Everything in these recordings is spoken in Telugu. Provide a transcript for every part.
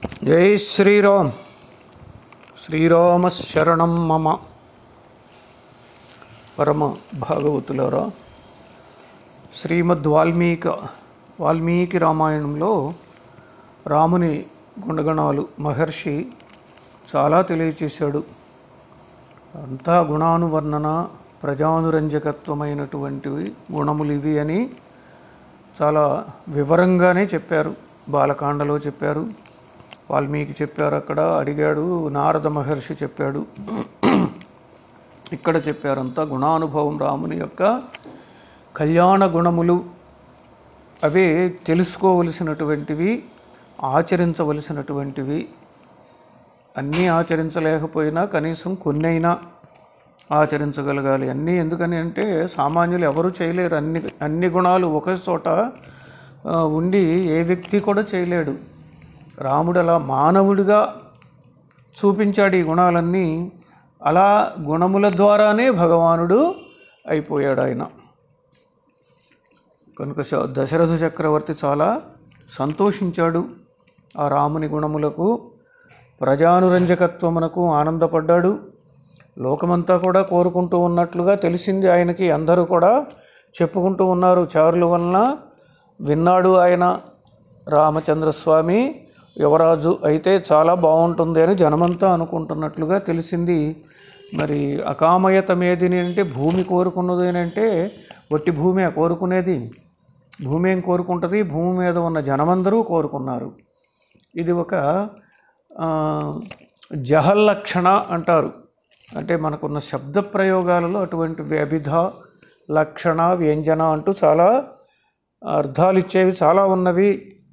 జై శ్రీరామ్ శ్రీరామ శరణం మమ పరమ భాగవతులారా శ్రీమద్ వాల్మీక వాల్మీకి రామాయణంలో రాముని గుణగణాలు మహర్షి చాలా తెలియచేశాడు అంతా గుణానువర్ణన ప్రజానురంజకత్వమైనటువంటివి గుణములు ఇవి అని చాలా వివరంగానే చెప్పారు బాలకాండలో చెప్పారు వాల్మీకి చెప్పారు అక్కడ అడిగాడు నారద మహర్షి చెప్పాడు ఇక్కడ చెప్పారంతా గుణానుభవం రాముని యొక్క కళ్యాణ గుణములు అవే తెలుసుకోవలసినటువంటివి ఆచరించవలసినటువంటివి అన్నీ ఆచరించలేకపోయినా కనీసం కొన్నైనా ఆచరించగలగాలి అన్నీ ఎందుకని అంటే సామాన్యులు ఎవరు చేయలేరు అన్ని అన్ని గుణాలు ఒక చోట ఆ, ఉండి ఏ వ్యక్తి కూడా చేయలేడు రాముడు అలా మానవుడిగా చూపించాడు ఈ గుణాలన్నీ అలా గుణముల ద్వారానే భగవానుడు అయిపోయాడు ఆయన కనుక శ- దశరథ చక్రవర్తి చాలా సంతోషించాడు ఆ రాముని గుణములకు ప్రజానురంజకత్వమునకు ఆనందపడ్డాడు లోకమంతా కూడా కోరుకుంటూ ఉన్నట్లుగా తెలిసింది ఆయనకి అందరూ కూడా చెప్పుకుంటూ ఉన్నారు చారుల వలన విన్నాడు ఆయన రామచంద్రస్వామి యువరాజు అయితే చాలా బాగుంటుంది అని జనమంతా అనుకుంటున్నట్లుగా తెలిసింది మరి అకామయత మేదిని అంటే భూమి కోరుకున్నది అని అంటే వట్టి భూమి కోరుకునేది భూమి ఏం కోరుకుంటుంది భూమి మీద ఉన్న జనమందరూ కోరుకున్నారు ఇది ఒక ఆ, జహల్లక్షణ అంటారు అంటే మనకున్న శబ్ద ప్రయోగాలలో అటువంటి వ్యభిధ లక్షణ వ్యంజన అంటూ చాలా అర్థాలు ఇచ్చేవి చాలా ఉన్నవి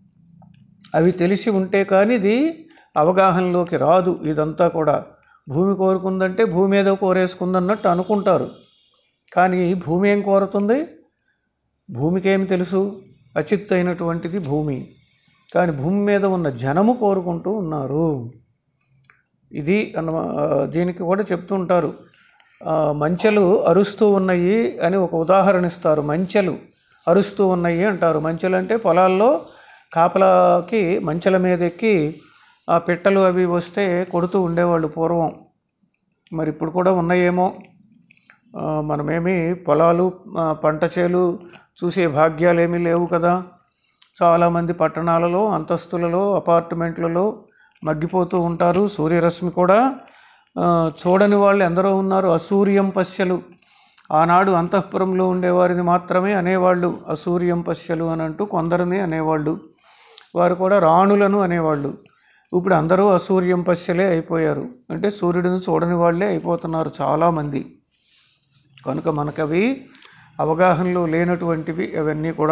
అవి తెలిసి ఉంటే కానీ ఇది అవగాహనలోకి రాదు ఇదంతా కూడా భూమి కోరుకుందంటే భూమి ఏదో కోరేసుకుందన్నట్టు అనుకుంటారు కానీ భూమి ఏం కోరుతుంది భూమికి ఏమి తెలుసు అచిత్ అయినటువంటిది భూమి కానీ భూమి మీద ఉన్న జనము కోరుకుంటూ ఉన్నారు ఇది అన్న దీనికి కూడా చెప్తుంటారు ఆ, మంచెలు అరుస్తూ ఉన్నాయి అని ఒక ఉదాహరణ ఇస్తారు మంచెలు అరుస్తూ ఉన్నాయి అంటారు మంచెలు అంటే పొలాల్లో కాపలాకి మంచెల మీద ఎక్కి ఆ పిట్టలు అవి వస్తే కొడుతూ ఉండేవాళ్ళు పూర్వం మరి ఇప్పుడు కూడా ఉన్నాయేమో ఆ, మనమేమి పొలాలు ఆ, పంట చేలు చూసే భాగ్యాలు ఏమీ లేవు కదా చాలామంది పట్టణాలలో అంతస్తులలో అపార్ట్మెంట్లలో మగ్గిపోతూ ఉంటారు సూర్యరశ్మి కూడా ఆ, చూడని వాళ్ళు ఎందరో ఉన్నారు అసూర్యం పశ్యలు ఆనాడు అంతఃపురంలో ఉండేవారిని మాత్రమే అనేవాళ్ళు అసూర్యం పశ్యలు అని అంటూ కొందరిని అనేవాళ్ళు వారు కూడా రాణులను అనేవాళ్ళు ఇప్పుడు అందరూ అసూర్యం పశ్యలే అయిపోయారు అంటే సూర్యుడిని చూడని వాళ్ళే అయిపోతున్నారు చాలామంది కనుక మనకు అవి అవగాహనలో లేనటువంటివి అవన్నీ కూడా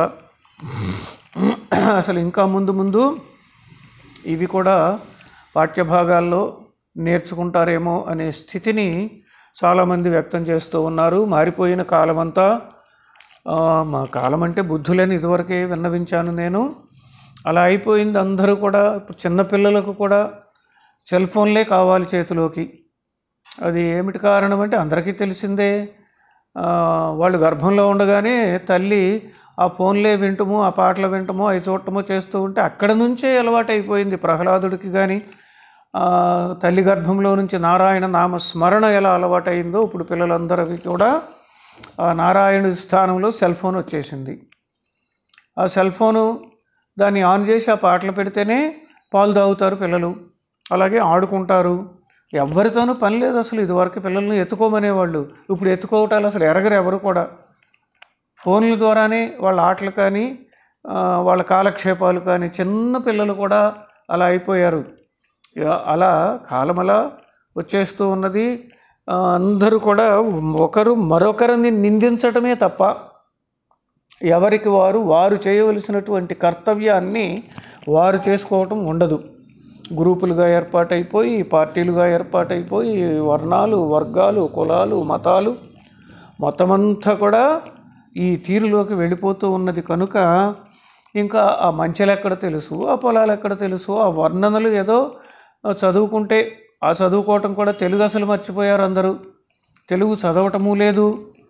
అసలు ఇంకా ముందు ముందు ఇవి కూడా పాఠ్యభాగాల్లో నేర్చుకుంటారేమో అనే స్థితిని చాలామంది వ్యక్తం చేస్తూ ఉన్నారు మారిపోయిన కాలమంతా ఆ, మా కాలం అంటే బుద్ధులని ఇదివరకే విన్నవించాను నేను అలా అయిపోయింది అందరూ కూడా ఇప్పుడు చిన్నపిల్లలకు కూడా సెల్ ఫోన్లే కావాలి చేతిలోకి అది ఏమిటి కారణం అంటే అందరికీ తెలిసిందే ఆ, వాళ్ళు గర్భంలో ఉండగానే తల్లి ఆ ఫోన్లే వింటము ఆ పాటలు వింటము అవి చూడటము చేస్తూ ఉంటే అక్కడ నుంచే అలవాటు అయిపోయింది ప్రహ్లాదుడికి కానీ తల్లి గర్భంలో నుంచి నారాయణ నామ స్మరణ ఎలా అలవాటైందో ఇప్పుడు పిల్లలందరికీ కూడా ఆ నారాయణుడి స్థానంలో సెల్ ఫోన్ వచ్చేసింది ఆ సెల్ ఫోను దాన్ని ఆన్ చేసి ఆ పాటలు పెడితేనే పాలు తాగుతారు పిల్లలు అలాగే ఆడుకుంటారు ఎవరితోనూ పని లేదు అసలు ఇదివరకు పిల్లల్ని ఎత్తుకోమనేవాళ్ళు ఇప్పుడు ఎత్తుకోవటాలు అసలు ఎరగరు ఎవరు కూడా ఫోన్ల ద్వారానే వాళ్ళ ఆటలు కానీ ఆ, వాళ్ళ కాలక్షేపాలు కానీ చిన్న పిల్లలు కూడా అలా అయిపోయారు ఇక అలా కాలం అలా వచ్చేస్తూ ఉన్నది ఆ, అందరూ కూడా ఒకరు మరొకరిని నిందించటమే తప్ప ఎవరికి వారు వారు చేయవలసినటువంటి కర్తవ్యాన్ని వారు చేసుకోవటం ఉండదు గ్రూపులుగా ఏర్పాటైపోయి పార్టీలుగా ఏర్పాటైపోయి వర్ణాలు వర్గాలు కులాలు మతాలు మొత్తమంతా కూడా ఈ తీరులోకి వెళ్ళిపోతూ ఉన్నది కనుక ఇంకా ఆ మంచెలు ఎక్కడ తెలుసు ఆ పొలాలు ఎక్కడ తెలుసు ఆ వర్ణనలు ఏదో చదువుకుంటే ఆ చదువుకోవటం కూడా తెలుగు అసలు మర్చిపోయారు అందరూ తెలుగు చదవటము లేదు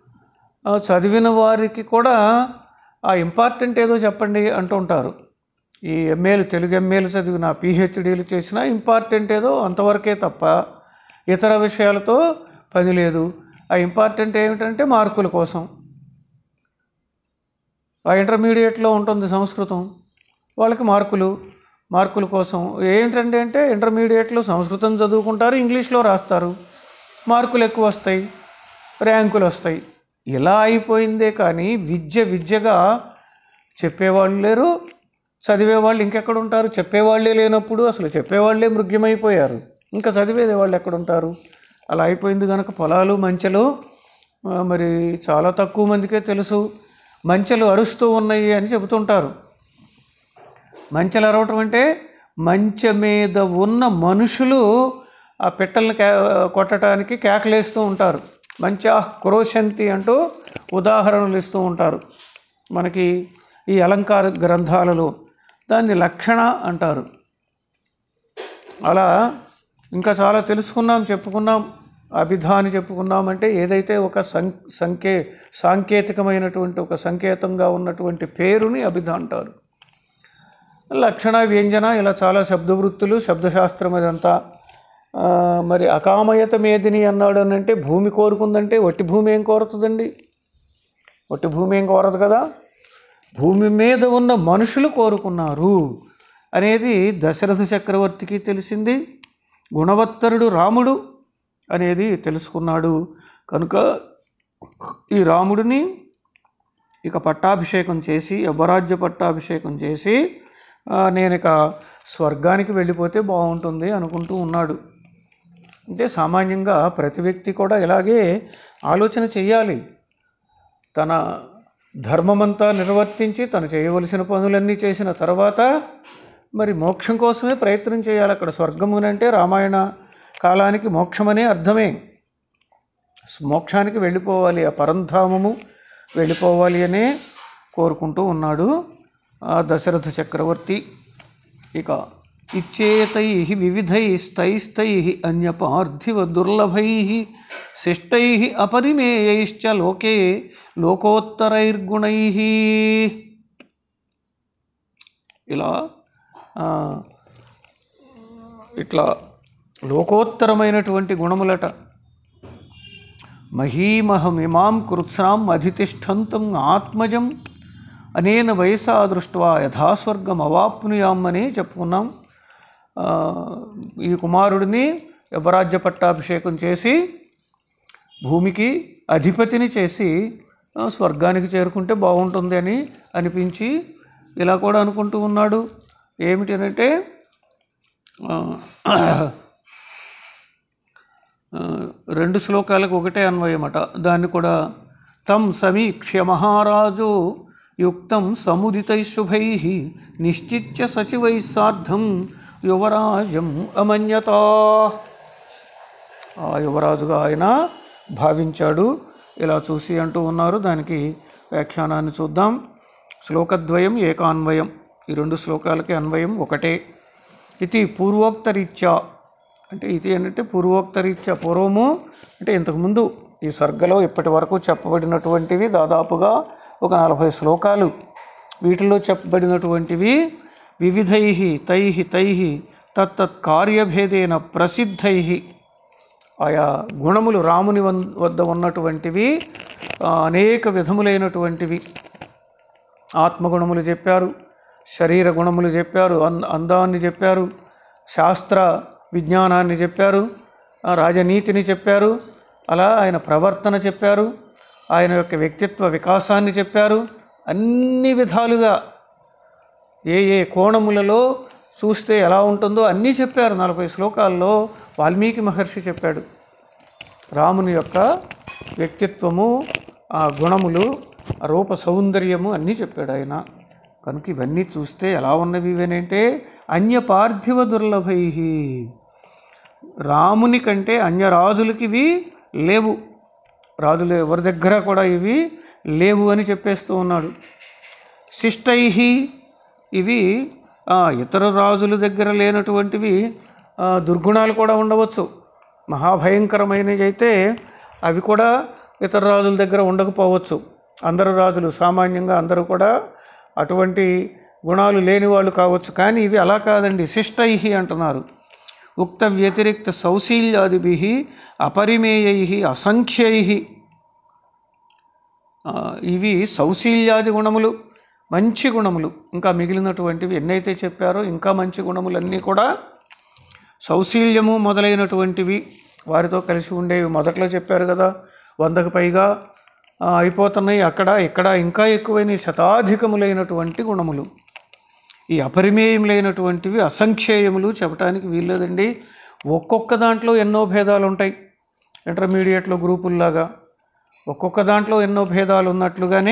ఆ చదివిన వారికి కూడా ఆ ఇంపార్టెంట్ ఏదో చెప్పండి అంటుంటారు ఈ ఎంఏలు తెలుగు ఎంఏలు చదివిన పిహెచ్డీలు చేసినా ఇంపార్టెంట్ ఏదో అంతవరకే తప్ప ఇతర విషయాలతో పని లేదు ఆ ఇంపార్టెంట్ ఏమిటంటే మార్కుల కోసం ఆ ఇంటర్మీడియట్లో ఉంటుంది సంస్కృతం వాళ్ళకి మార్కులు మార్కుల కోసం ఏంటంటే అంటే ఇంటర్మీడియట్లో సంస్కృతం చదువుకుంటారు ఇంగ్లీష్లో రాస్తారు మార్కులు ఎక్కువ వస్తాయి ర్యాంకులు వస్తాయి ఇలా అయిపోయిందే కానీ విద్య విద్యగా చెప్పేవాళ్ళు లేరు చదివేవాళ్ళు ఇంకెక్కడ ఉంటారు చెప్పేవాళ్ళే లేనప్పుడు అసలు చెప్పేవాళ్ళే మృగ్యమైపోయారు ఇంకా చదివేది వాళ్ళు ఎక్కడుంటారు అలా అయిపోయింది కనుక పొలాలు మంచెలు ఆ, మరి చాలా తక్కువ మందికే తెలుసు మంచెలు అరుస్తూ ఉన్నాయి అని చెబుతుంటారు మంచెలు అరవటం అంటే మంచె మీద ఉన్న మనుషులు ఆ పిట్టల్ని కే కొట్టడానికి కేకలేస్తూ ఉంటారు మంచా క్రోశంతి అంటూ ఉదాహరణలు ఇస్తూ ఉంటారు మనకి ఈ అలంకార గ్రంథాలలో దాన్ని లక్షణ అంటారు అలా ఇంకా చాలా తెలుసుకున్నాం చెప్పుకున్నాం అభిధాని చెప్పుకున్నామంటే ఏదైతే ఒక సం సంకే సాంకేతికమైనటువంటి ఒక సంకేతంగా ఉన్నటువంటి పేరుని అభిధ అంటారు లక్షణ వ్యంజన ఇలా చాలా శబ్దవృత్తులు శబ్దశాస్త్రం ఇదంతా ఆ, మరి అకామయత మేదిని అన్నాడు అని అంటే భూమి కోరుకుందంటే వట్టి భూమి ఏం కోరుతుందండి వట్టి భూమి ఏం కోరదు కదా భూమి మీద ఉన్న మనుషులు కోరుకున్నారు అనేది దశరథ చక్రవర్తికి తెలిసింది గుణవత్తరుడు రాముడు అనేది తెలుసుకున్నాడు కనుక ఈ రాముడిని ఇక పట్టాభిషేకం చేసి యవరాజ్య పట్టాభిషేకం చేసి ఆ, నేను ఇక స్వర్గానికి వెళ్ళిపోతే బాగుంటుంది అనుకుంటూ ఉన్నాడు అంటే సామాన్యంగా ప్రతి వ్యక్తి కూడా ఇలాగే ఆలోచన చెయ్యాలి తన ధర్మమంతా నిర్వర్తించి తను చేయవలసిన పనులన్నీ చేసిన తర్వాత మరి మోక్షం కోసమే ప్రయత్నం చేయాలి అక్కడ స్వర్గం అని అంటే రామాయణ కాలానికి మోక్షమనే అర్థమే మోక్షానికి వెళ్ళిపోవాలి ఆ పరంధామము వెళ్ళిపోవాలి అనే కోరుకుంటూ ఉన్నాడు ఆ దశరథ చక్రవర్తి ఇక ఇచ్చేతై వివిధైస్తైస్తై అన్యపార్థివ దుర్లభై శిష్టై అపరిమేయైశ్చ లోకే లోకోత్తరైర్గుణై ఇలా ఆ, ఇట్లా లోకోత్తరమైనటువంటి గుణములట మహీమహమిమాం కృత్స్నాం అధితిష్టంతం ఆత్మజం అనేన వయసా దృష్ట్వా యథాస్వర్గం అవాప్నుయాం అని చెప్పుకున్నాం ఆ, ఈ కుమారుడిని యవరాజ్య పట్టాభిషేకం చేసి భూమికి అధిపతిని చేసి ఆ, స్వర్గానికి చేరుకుంటే బాగుంటుంది అని అనిపించి ఇలా కూడా అనుకుంటూ ఉన్నాడు ఏమిటి అంటే ఆ, ఆ, రెండు శ్లోకాలకు ఒకటే అన్వయమట దాన్ని కూడా తం సమీక్ష్య మహారాజు యుక్తం సముదితై శుభై నిశ్చిత్య సచివై సార్ధం యువరాజం అమన్యత ఆ యువరాజుగా ఆయన భావించాడు ఇలా చూసి అంటూ ఉన్నారు దానికి వ్యాఖ్యానాన్ని చూద్దాం శ్లోకద్వయం ఏకాన్వయం ఈ రెండు శ్లోకాలకి అన్వయం ఒకటే ఇది పూర్వోక్తరీత్యా అంటే ఇది ఏంటంటే పూర్వోక్తరీత్యా పూర్వము అంటే ఇంతకుముందు ఈ సర్గలో ఇప్పటి వరకు చెప్పబడినటువంటివి దాదాపుగా ఒక నలభై శ్లోకాలు వీటిలో చెప్పబడినటువంటివి వివిధై తై తై తత్తత్ కార్యభేదేన ప్రసిద్ధై ఆయా గుణములు రాముని వన్- వద్ద ఉన్నటువంటివి ఆ, అనేక విధములైనటువంటివి ఆత్మగుణములు చెప్పారు శరీర గుణములు చెప్పారు అన్ అందాన్ని చెప్పారు శాస్త్ర విజ్ఞానాన్ని చెప్పారు ఆ రాజనీతిని చెప్పారు అలా ఆయన ప్రవర్తన చెప్పారు ఆయన యొక్క వ్యక్తిత్వ వికాసాన్ని చెప్పారు అన్ని విధాలుగా ఏ ఏ కోణములలో చూస్తే ఎలా ఉంటుందో అన్నీ చెప్పారు నలభై శ్లోకాల్లో వాల్మీకి మహర్షి చెప్పాడు రాముని యొక్క వ్యక్తిత్వము ఆ గుణములు ఆ రూప సౌందర్యము అన్నీ చెప్పాడు ఆయన కనుక ఇవన్నీ చూస్తే ఎలా ఉన్నవి ఇవేనంటే అన్య పార్థివ దుర్లభై రాముని కంటే అన్య రాజులకి ఇవి లేవు రాజులు ఎవరి దగ్గర కూడా ఇవి లేవు అని చెప్పేస్తూ ఉన్నాడు శిష్టై ఇవి ఆ, ఇతర రాజుల దగ్గర లేనటువంటివి ఆ, దుర్గుణాలు కూడా ఉండవచ్చు మహాభయంకరమైనవి అయితే అవి కూడా ఇతర రాజుల దగ్గర ఉండకపోవచ్చు అందరు రాజులు సామాన్యంగా అందరూ కూడా అటువంటి గుణాలు లేని వాళ్ళు కావచ్చు కానీ ఇవి అలా కాదండి శిష్టై అంటున్నారు ఉక్త వ్యతిరిక్త సౌశీల్యాదిభి అపరిమేయై అసంఖ్యై ఆ, ఇవి సౌశీల్యాది గుణములు మంచి గుణములు ఇంకా మిగిలినటువంటివి ఎన్నైతే చెప్పారో ఇంకా మంచి గుణములన్నీ కూడా సౌశీల్యము మొదలైనటువంటివి వారితో కలిసి ఉండేవి మొదట్లో చెప్పారు కదా వందకు పైగా ఆ, అయిపోతున్నాయి అక్కడ ఇక్కడ ఇంకా ఎక్కువైన శతాధికములైనటువంటి గుణములు ఈ అపరిమేయములైనటువంటివి అసంఖ్యేయములు చెప్పడానికి వీల్లేదండి ఒక్కొక్క దాంట్లో ఎన్నో భేదాలు ఉంటాయి ఇంటర్మీడియట్లో గ్రూపుల్లాగా ఒక్కొక్క దాంట్లో ఎన్నో భేదాలు ఉన్నట్లుగానే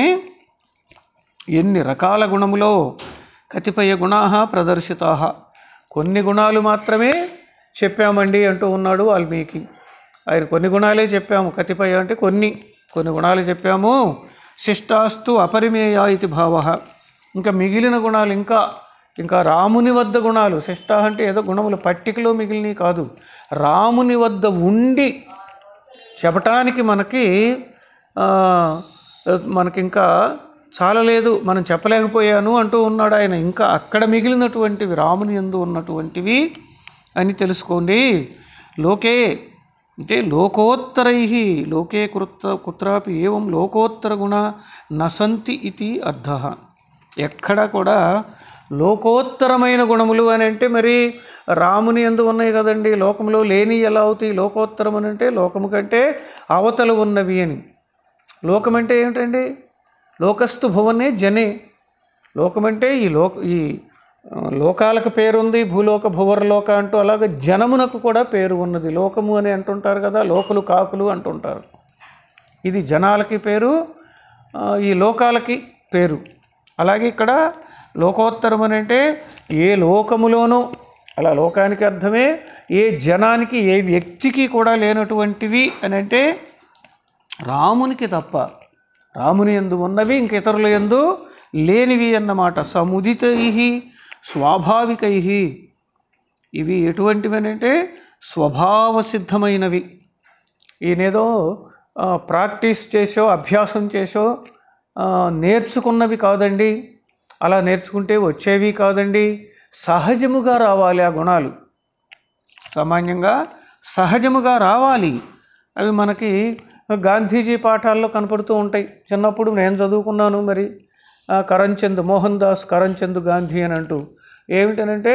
ఎన్ని రకాల గుణములో కతిపయ గుణా ప్రదర్శితా కొన్ని గుణాలు మాత్రమే చెప్పామండి అంటూ ఉన్నాడు వాల్మీకి ఆయన కొన్ని గుణాలే చెప్పాము కతిపయ అంటే కొన్ని కొన్ని గుణాలు చెప్పాము శిష్టాస్తు అపరిమేయ ఇది భావ ఇంకా మిగిలిన గుణాలు ఇంకా ఇంకా రాముని వద్ద గుణాలు శిష్ట అంటే ఏదో గుణములు పట్టికలో మిగిలినవి కాదు రాముని వద్ద ఉండి చెప్పటానికి మనకి ఆ, మనకి ఇంకా చాలలేదు మనం చెప్పలేకపోయాను అంటూ ఉన్నాడు ఆయన ఇంకా అక్కడ మిగిలినటువంటివి రాముని ఎందు ఉన్నటువంటివి అని తెలుసుకోండి లోకే అంటే లోకోత్తరై లోకే కృత కుత్రాపి ఏవం లోకోత్తర గుణ నసంతి ఇది అర్థ ఎక్కడ కూడా లోకోత్తరమైన గుణములు అని అంటే మరి రాముని ఎందు ఉన్నాయి కదండి లోకంలో లేని ఎలా అవుతాయి లోకోత్తరం అని అంటే లోకము కంటే అవతల ఉన్నవి అని లోకం అంటే ఏమిటండి లోకస్తు భువనే జనే లోకమంటే ఈ లోక ఈ ఆ, లోకాలకు పేరుంది భూలోక భువర్లోక అంటూ అలాగే జనమునకు కూడా పేరు ఉన్నది లోకము అని అంటుంటారు కదా లోకులు కాకులు అంటుంటారు ఇది జనాలకి పేరు ఆ, ఈ లోకాలకి పేరు అలాగే ఇక్కడ లోకోత్తరం అని అంటే ఏ లోకములోనూ అలా లోకానికి అర్థమే ఏ జనానికి ఏ వ్యక్తికి కూడా లేనటువంటివి అని అంటే రామునికి తప్ప రాముని ఎందు ఉన్నవి ఇంక ఇతరుల ఎందు లేనివి అన్నమాట సముదితై స్వాభావికై ఇవి ఎటువంటివి అంటే స్వభావ సిద్ధమైనవి ఈయనేదో ఆ, ప్రాక్టీస్ చేసో అభ్యాసం చేసో ఆ, నేర్చుకున్నవి కాదండి అలా నేర్చుకుంటే వచ్చేవి కాదండి సహజముగా రావాలి ఆ గుణాలు సామాన్యంగా సహజముగా రావాలి అవి మనకి గాంధీజీ పాఠాల్లో కనపడుతూ ఉంటాయి చిన్నప్పుడు నేను చదువుకున్నాను మరి ఆ, కరంచంద్ మోహన్ దాస్ కరంచంద్ గాంధీ అని అంటూ ఏమిటనంటే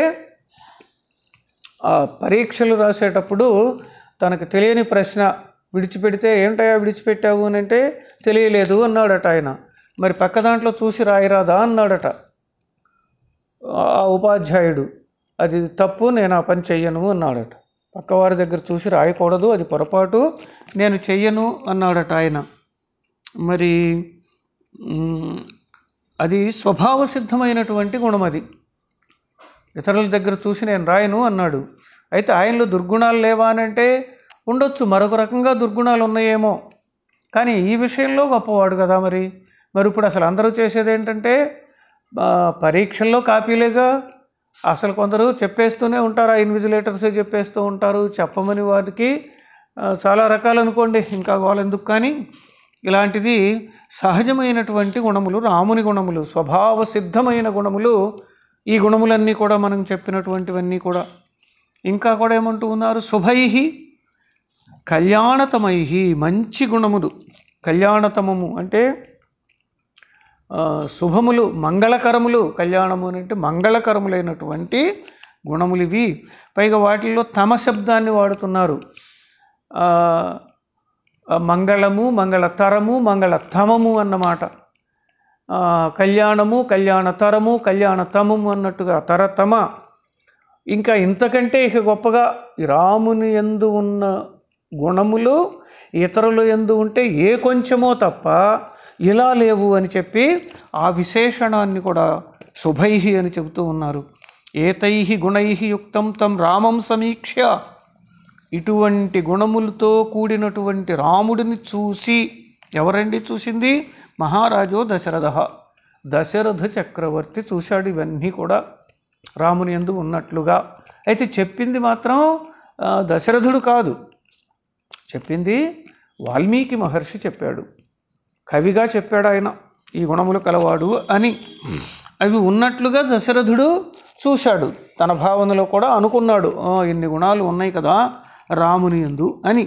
ఆ పరీక్షలు రాసేటప్పుడు తనకు తెలియని ప్రశ్న విడిచిపెడితే ఏంటయ్యా విడిచిపెట్టావు అని అంటే తెలియలేదు అన్నాడట ఆయన మరి పక్క దాంట్లో చూసి రాయరాదా అన్నాడట ఆ ఉపాధ్యాయుడు అది తప్పు నేను ఆ పని చెయ్యను అన్నాడట పక్కవారి దగ్గర చూసి రాయకూడదు అది పొరపాటు నేను చెయ్యను అన్నాడట ఆయన మరి మ్, అది స్వభావ సిద్ధమైనటువంటి గుణం అది ఇతరుల దగ్గర చూసి నేను రాయను అన్నాడు అయితే ఆయనలో దుర్గుణాలు లేవా అని అంటే ఉండొచ్చు మరొక రకంగా దుర్గుణాలు ఉన్నాయేమో కానీ ఈ విషయంలో గొప్పవాడు కదా మరి మరి ఇప్పుడు అసలు అందరూ చేసేది ఏంటంటే ఆ, పరీక్షల్లో కాపీలేగా అసలు కొందరు చెప్పేస్తూనే ఉంటారు ఆ ఇన్విజిలేటర్సే చెప్పేస్తూ ఉంటారు చెప్పమని వారికి ఆ, చాలా రకాలు అనుకోండి ఇంకా వాళ్ళెందుకు కానీ ఇలాంటిది సహజమైనటువంటి గుణములు రాముని గుణములు స్వభావ సిద్ధమైన గుణములు ఈ గుణములన్నీ కూడా మనం చెప్పినటువంటివన్నీ కూడా ఇంకా కూడా ఏమంటూ ఉన్నారు శుభై కళ్యాణతమై మంచి గుణములు కళ్యాణతమము అంటే ఆ, శుభములు మంగళకరములు కళ్యాణము అని అంటే మంగళకరములైనటువంటి గుణములు ఇవి పైగా వాటిల్లో తమ శబ్దాన్ని వాడుతున్నారు ఆ, ఆ, మంగళము మంగళతరము మంగళతమము అన్నమాట ఆ, కళ్యాణము కళ్యాణతరము కళ్యాణతమము అన్నట్టుగా తరతమ ఇంకా ఇంతకంటే ఇక గొప్పగా ఈ రాముని ఎందు ఉన్న గుణములు ఇతరుల ఎందు ఉంటే ఏ కొంచెమో తప్ప ఇలా లేవు అని చెప్పి ఆ విశేషణాన్ని కూడా శుభై అని చెబుతూ ఉన్నారు ఏతై గుణై యుక్తం తం రామం సమీక్ష ఇటువంటి గుణములతో కూడినటువంటి రాముడిని చూసి ఎవరండి చూసింది మహారాజు దశరథ దశరథ చక్రవర్తి చూశాడు ఇవన్నీ కూడా రాముని ఎందు ఉన్నట్లుగా అయితే చెప్పింది మాత్రం ఆ, దశరథుడు కాదు చెప్పింది వాల్మీకి మహర్షి చెప్పాడు కవిగా చెప్పాడు ఆయన ఈ గుణములు కలవాడు అని అవి ఉన్నట్లుగా దశరథుడు చూశాడు తన భావనలో కూడా అనుకున్నాడు "ఆ, ఇన్ని గుణాలు ఉన్నాయి కదా రాముని ఎందు అని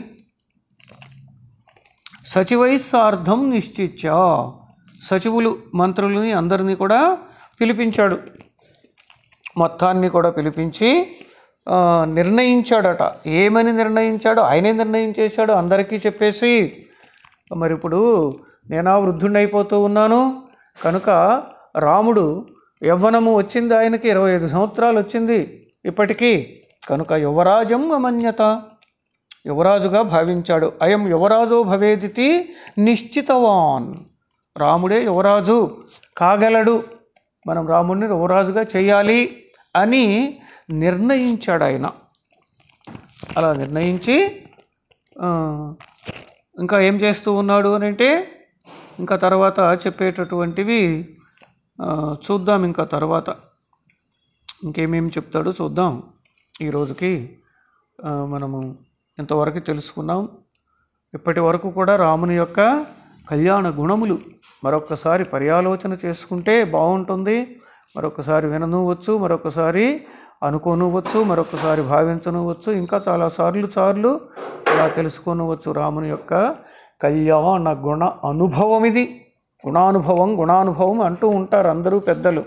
సచివైస్సార్థం నిశ్చిత్య సచివులు మంత్రులని అందరినీ కూడా పిలిపించాడు మొత్తాన్ని కూడా పిలిపించి ఆ, నిర్ణయించాడట ఏమని నిర్ణయించాడు ఆయనే నిర్ణయించేశాడు అందరికీ చెప్పేసి మరి ఇప్పుడు నేనా వృద్ధుడిని అయిపోతూ ఉన్నాను కనుక రాముడు యవ్వనము వచ్చింది ఆయనకి ఇరవై ఐదు సంవత్సరాలు వచ్చింది ఇప్పటికీ కనుక యువరాజం అమన్యత యువరాజుగా భావించాడు అయం యువరాజో భవేదితి నిశ్చితవాన్ రాముడే యువరాజు కాగలడు మనం రాముడిని యువరాజుగా చేయాలి అని నిర్ణయించాడు ఆయన అలా నిర్ణయించి ఆ, ఇంకా ఏం చేస్తూ ఉన్నాడు అని అంటే ఇంకా తర్వాత చెప్పేటటువంటివి ఆ, చూద్దాం ఇంకా తర్వాత ఇంకేమేమి చెప్తాడో చూద్దాం ఈ రోజుకి ఆ, మనము ఇంతవరకు తెలుసుకున్నాం ఇప్పటి వరకు కూడా రాముని యొక్క కళ్యాణ గుణములు మరొకసారి పర్యాలోచన చేసుకుంటే బాగుంటుంది మరొకసారి విననువచ్చు మరొకసారి అనుకోనువచ్చు మరొకసారి భావించనువచ్చు ఇంకా చాలా సార్లు సార్లు అలా తెలుసుకోనవచ్చు రాముని యొక్క కళ్యాణ గుణ అనుభవం ఇది గుణానుభవం గుణానుభవం అంటూ ఉంటారు అందరూ పెద్దలు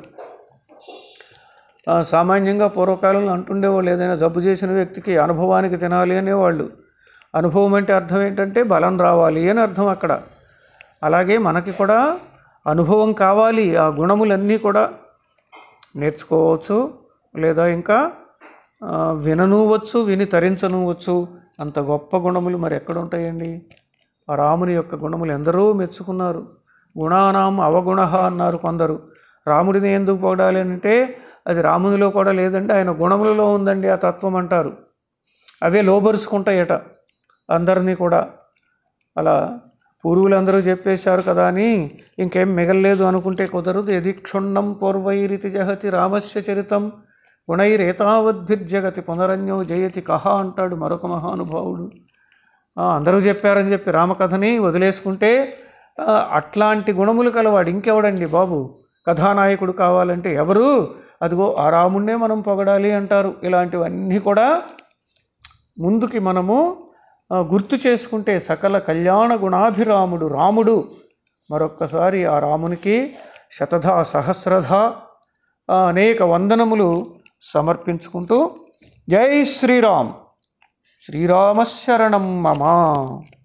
ఆ, సామాన్యంగా పూర్వకాలంలో అంటుండేవాళ్ళు ఏదైనా జబ్బు చేసిన వ్యక్తికి అనుభవానికి తినాలి అనేవాళ్ళు అనుభవం అంటే అర్థం ఏంటంటే బలం రావాలి అని అర్థం అక్కడ అలాగే మనకి కూడా అనుభవం కావాలి ఆ గుణములన్నీ కూడా నేర్చుకోవచ్చు లేదా ఇంకా ఆ, విననువచ్చు విని తరించనువచ్చు అంత గొప్ప గుణములు మరి ఎక్కడ ఉంటాయండి ఆ రాముని యొక్క గుణములు ఎందరో మెచ్చుకున్నారు గుణానాం అవగుణ అన్నారు కొందరు రాముడిని ఎందుకు పొగడాలి అంటే అది రామునిలో కూడా లేదండి ఆయన గుణములలో ఉందండి ఆ తత్వం అంటారు అవే లోబరుచుకుంటాయట అందరినీ కూడా అలా పూర్వులందరూ చెప్పేశారు కదా అని ఇంకేం మిగలలేదు అనుకుంటే కుదరదు యది క్షుణ్ణం పూర్వైరితి జహతి రామస్య చరితం గుణైరేతావద్భిర్జగతి పునరన్యో జయతి కహ అంటాడు మరొక మహానుభావుడు ఆ, అందరూ చెప్పారని చెప్పి రామకథని వదిలేసుకుంటే ఆ, అట్లాంటి గుణములు కలవాడు ఇంకెవడండి బాబు కథానాయకుడు కావాలంటే ఎవరు అదిగో ఆ రాముణ్ణే మనం పొగడాలి అంటారు ఇలాంటివన్నీ కూడా ముందుకి మనము ఆ, గుర్తు చేసుకుంటే సకల కళ్యాణ గుణాభిరాముడు రాముడు మరొక్కసారి ఆ రామునికి శతధ సహస్రధ ఆ, అనేక వందనములు సమర్పించుకుంటూ జై శ్రీరామ్ శ్రీరామశరణం మమ